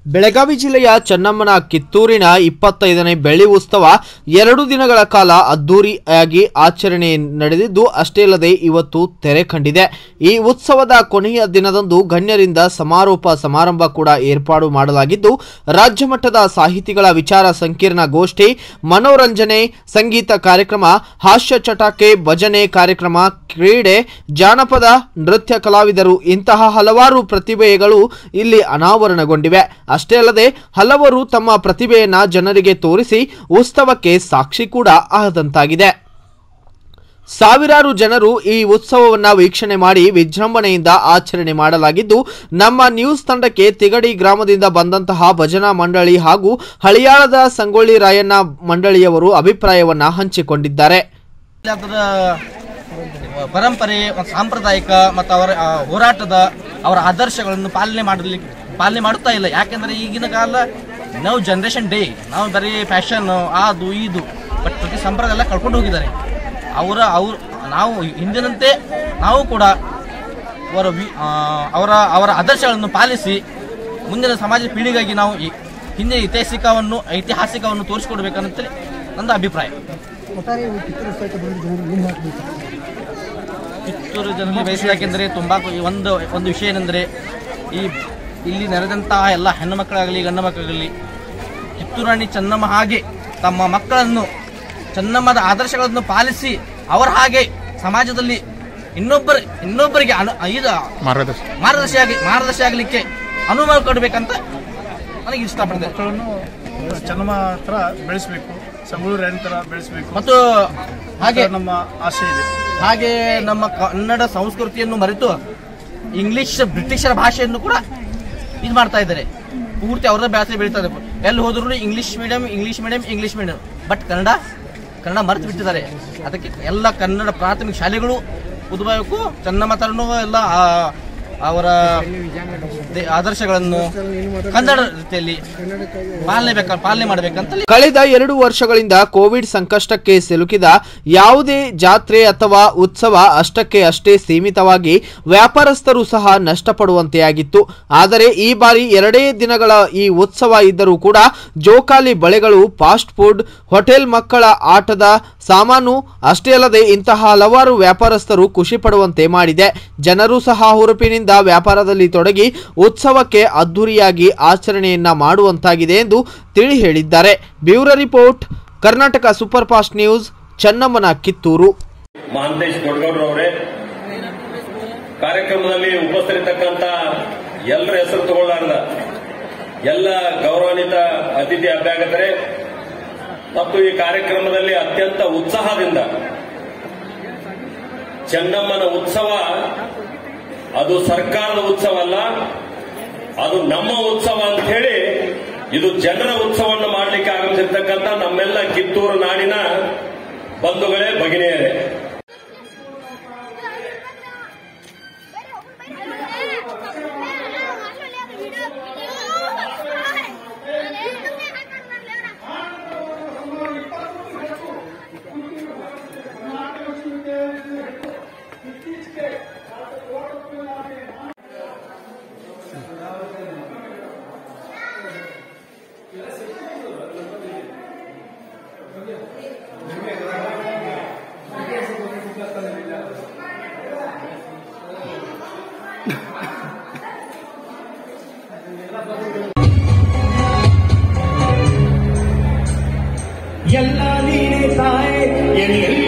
ಬೆಳಗಾವಿ ಜಿಲ್ಲೆಯ ಚೆನ್ನಮ್ಮನ ಕಿತ್ತೂರಿನ ಇಪ್ಪತ್ತೈದನೇ ಬೆಳ್ಳಿ ಉತ್ಸವ ಎರಡು ದಿನಗಳ ಕಾಲ ಅದ್ದೂರಿಯಾಗಿ ಆಚರಣೆ ನಡೆದಿದ್ದು ಅಷ್ಟೇ ಅಲ್ಲದೆ ಇವತ್ತು ತೆರೆ ಕಂಡಿದೆ ಈ ಉತ್ಸವದ ಕೊನೆಯ ದಿನದಂದು ಗಣ್ಯರಿಂದ ಸಮಾರೋಪ ಸಮಾರಂಭ ಕೂಡ ಏರ್ಪಾಡು ಮಾಡಲಾಗಿದ್ದು ರಾಜ್ಯ ಮಟ್ಟದ ಸಾಹಿತಿಗಳ ವಿಚಾರ ಸಂಕಿರಣ ಗೋಷ್ಠಿ ಮನೋರಂಜನೆ ಸಂಗೀತ ಕಾರ್ಯಕ್ರಮ ಹಾಸ್ಯ ಚಟಾಕೆ ಭಜನೆ ಕಾರ್ಯಕ್ರಮ ಕ್ರೀಡೆ ಜಾನಪದ ನೃತ್ಯ ಕಲಾವಿದರು ಇಂತಹ ಹಲವಾರು ಪ್ರತಿಭೆಗಳು ಇಲ್ಲಿ ಅನಾವರಣಗೊಂಡಿವೆ ಅಷ್ಟೇ ಅಲ್ಲದೆ ಹಲವರು ತಮ್ಮ ಪ್ರತಿಭೆಯನ್ನ ಜನರಿಗೆ ತೋರಿಸಿ ಉತ್ಸವಕ್ಕೆ ಸಾಕ್ಷಿ ಕೂಡ ಆದಂತಾಗಿದೆ ಸಾವಿರಾರು ಜನರು ಈ ಉತ್ಸವವನ್ನು ವೀಕ್ಷಣೆ ಮಾಡಿ ವಿಜೃಂಭಣೆಯಿಂದ ಆಚರಣೆ ಮಾಡಲಾಗಿದ್ದು ನಮ್ಮ ನ್ಯೂಸ್ ತಂಡಕ್ಕೆ ತಿಗಡಿ ಗ್ರಾಮದಿಂದ ಬಂದಂತಹ ಭಜನಾ ಮಂಡಳಿ ಹಾಗೂ ಹಳಿಯಾಳದ ಸಂಗೊಳ್ಳಿ ರಾಯಣ್ಣ ಮಂಡಳಿಯವರು ಅಭಿಪ್ರಾಯವನ್ನ ಹಂಚಿಕೊಂಡಿದ್ದಾರೆ ಅದರ ಪರಂಪರೆ ಮತ್ತು ಸಾಂಪ್ರದಾಯಿಕ ಮತ್ತು ಅವರ ಆ, ಹೋರಾಟದ ಅವರ ಆದರ್ಶಗಳನ್ನು ಪಾಲನೆ ಮಾಡಲಿಕ್ಕೆ ಪಾಲನೆ ಮಾಡುತ್ತಾ ಇಲ್ಲ ಯಾಕೆಂದರೆ ಈಗಿನ ಕಾಲ ನಾವು ಜನ್ರೇಷನ್ ಡೇ ನಾವು ಬರೀ ಫ್ಯಾಷನ್ ಅದು ಇದು ಬಟ್ ಪ್ರತಿ ಸಂಪ್ರದಾಯ ಎಲ್ಲ ಕಳ್ಕೊಂಡು ಹೋಗಿದ್ದಾರೆ ಅವರ ಅವ್ರು ನಾವು ಹಿಂದಿನಂತೆ ನಾವು ಕೂಡ ಅವರ ವಿ ಆ, ಅವರ ಅವರ ಆದರ್ಶಗಳನ್ನು ಪಾಲಿಸಿ ಮುಂದಿನ ಸಮಾಜ ಪೀಳಿಗೆಗಾಗಿ ನಾವು ಈ ಹಿಂದಿನ ಐತಿಹಾಸಿಕವನ್ನು ಐತಿಹಾಸಿಕವನ್ನು ತೋರಿಸಿಕೊಡ್ಬೇಕಂತೇಳಿ ನನ್ನ ಅಭಿಪ್ರಾಯ ಒಟ್ಟಾರೆ ಈ ಕಿತ್ತೂರು ಉತ್ಸವಕ್ಕೆ ಬಂದ ಜನರು ಏನು ಮಾಡಬೇಕು ಕಿತ್ತೂರು ಜನರಿಗೆ ಬಯಸಬೇಕೆಂದರೆ ತುಂಬ ಒಂದು ಒಂದು ವಿಷಯ ಏನೆಂದರೆ ಈ ಇಲ್ಲಿ ನೆರೆದಂತಹ ಎಲ್ಲ ಹೆಣ್ಣು ಮಕ್ಕಳಾಗಲಿ ಗಂಡು ಮಕ್ಕಳಾಗಲಿ ಕಿತ್ತೂರು ರಾಣಿ ಚೆನ್ನಮ್ಮ ಹಾಗೆ ತಮ್ಮ ಮಕ್ಕಳನ್ನು ಚೆನ್ನಮ್ಮದ ಆದರ್ಶಗಳನ್ನು ಪಾಲಿಸಿ ಅವರ ಹಾಗೆ ಸಮಾಜದಲ್ಲಿ ಇನ್ನೊಬ್ಬರ ಇನ್ನೊಬ್ಬರಿಗೆ ಅನು ಇದು ಮಾರ್ಗದರ್ಶಿ ಆಗಿ ಮಾರ್ಗದರ್ಶಿ ಆಗಲಿಕ್ಕೆ ಅನುಭವ ಕೊಡಬೇಕಂತ ನನಗೆ ಇಷ್ಟಪಡ್ತೇನೆ ಮಕ್ಕಳನ್ನು ಚೆನ್ನಮ್ಮ ಹತ್ರ ಬೆಳೆಸಬೇಕು ಸಂಗಳೂರು ರಾಣಿ ಥರ ಬೆಳೆಸಬೇಕು ಮತ್ತು ಹಾಗೆ ನಮ್ಮ ಆಸೆ ಇದೆ ಹಾಗೆ ನಮ್ಮ ಕನ್ನಡ ಸಂಸ್ಕೃತಿಯನ್ನು ಮರೆತು ಇಂಗ್ಲಿಷ್ ಬ್ರಿಟಿಷರ ಭಾಷೆಯನ್ನು ಕೂಡ ಇದು ಮಾಡ್ತಾ ಇದ್ದಾರೆ ಪೂರ್ತಿ ಅವರ ಭಾಷೆ ಬೆಳೀತಾ ಇದ್ದಾರೆ ಎಲ್ಲಿ ಹೋದ್ರು English medium English medium English medium but Kannada Kannada ಮರೆತು ಬಿಟ್ಟಿದ್ದಾರೆ ಅದಕ್ಕೆ ಎಲ್ಲ ಕನ್ನಡ ಪ್ರಾಥಮಿಕ ಶಾಲೆಗಳು ಉದ್ಭವಕ್ಕೂ ಚೆನ್ನಮ್ಮ ಥರನೂ ಎಲ್ಲ ಆ, ಅವರ ದೇ- ಆದರ್ಶಗಳನ್ನು ಕನ್ನಡ ರೀತಿಯಲ್ಲಿ ಪಾಲನೆ ಬೇಕ ಪಾಲನೆ ಮಾಡಬೇಕಂತ ಕಳೆದ ಎರಡು ವರ್ಷಗಳಿಂದ ಕೋವಿಡ್ ಸಂಕಷ್ಟಕ್ಕೆ ಸಿಲುಕಿದ ಯಾವುದೇ ಜಾತ್ರೆ ಅಥವಾ ಉತ್ಸವ ಅಷ್ಟಕ್ಕೆ ಅಷ್ಟೇ ಸೀಮಿತವಾಗಿ ವ್ಯಾಪಾರಸ್ಥರು ಸಹ ನಷ್ಟಪಡುವಂತೆಯಾಗಿತ್ತು ಆದರೆ ಈ ಬಾರಿ ಎರಡೇ ದಿನಗಳ ಈ ಉತ್ಸವ ಇದ್ದರೂ ಕೂಡ ಜೋಕಾಲಿ ಬಳೆಗಳು ಫಾಸ್ಟ್ ಫುಡ್ ಹೋಟೆಲ್ ಮಕ್ಕಳ ಆಟದ ಸಾಮಾನು ಅಷ್ಟೇ ಅಲ್ಲದೆ ಇಂತಹ ಹಲವಾರು ವ್ಯಾಪಾರಸ್ಥರು ಖುಷಿ ಪಡುವಂತೆ ಮಾಡಿದೆ ಜನರು ಸಹ ಹುರುಪಿನಿಂದ ವ್ಯಾಪಾರದಲ್ಲಿ ತೊಡಗಿ ಉತ್ಸವಕ್ಕೆ ಅದ್ದೂರಿಯಾಗಿ ಆಚರಣೆಯನ್ನ ಮಾಡುವಂತಾಗಿದೆ ಎಂದು ತಿಳಿ ಹೇಳಿದ್ದಾರೆ bureau report Karnataka super fast news ಚೆನ್ನಮ್ಮನ ಕಿತ್ತೂರು ಮಹಾಂತೇಶ್ ದೊಡ್ಡಗೌಡ್ರವರೇ ಕಾರ್ಯಕ್ರಮದಲ್ಲಿ ಉಪಸ್ಥಿತರಿರ್ತಕ್ಕಂಥ ಎಲ್ಲರ ಹೆಸರು ತಗೊಳ್ಳಾರ್ದ ಎಲ್ಲ ಗೌರವಾನ್ವಿತ ಅತಿಥಿ ಅಭ್ಯಾಗತರೇ ಮತ್ತು ಈ ಕಾರ್ಯಕ್ರಮದಲ್ಲಿ ಅತ್ಯಂತ ಉತ್ಸಾಹದಿಂದ ಚೆನ್ನಮ್ಮನ ಉತ್ಸವ ಅದು ಸರ್ಕಾರದ ಉತ್ಸವ ಅಲ್ಲ ಅದು ನಮ್ಮ ಉತ್ಸವ ಅಂತ ಹೇಳಿ ಇದು ಜನರ ಉತ್ಸವವನ್ನು ಮಾಡಲಿಕ್ಕೆ ಆಗಮಿಸಿರ್ತಕ್ಕಂಥ ನಮ್ಮೆಲ್ಲ ಕಿತ್ತೂರು ನಾಡಿನ ಬಂಧುಗಳೇ ಭಗಿನಿಯರೇ ಎಲ್ಲ ನೀನೆ ತಾಯೆ ಎಲ್ಲೆಲ್ಲ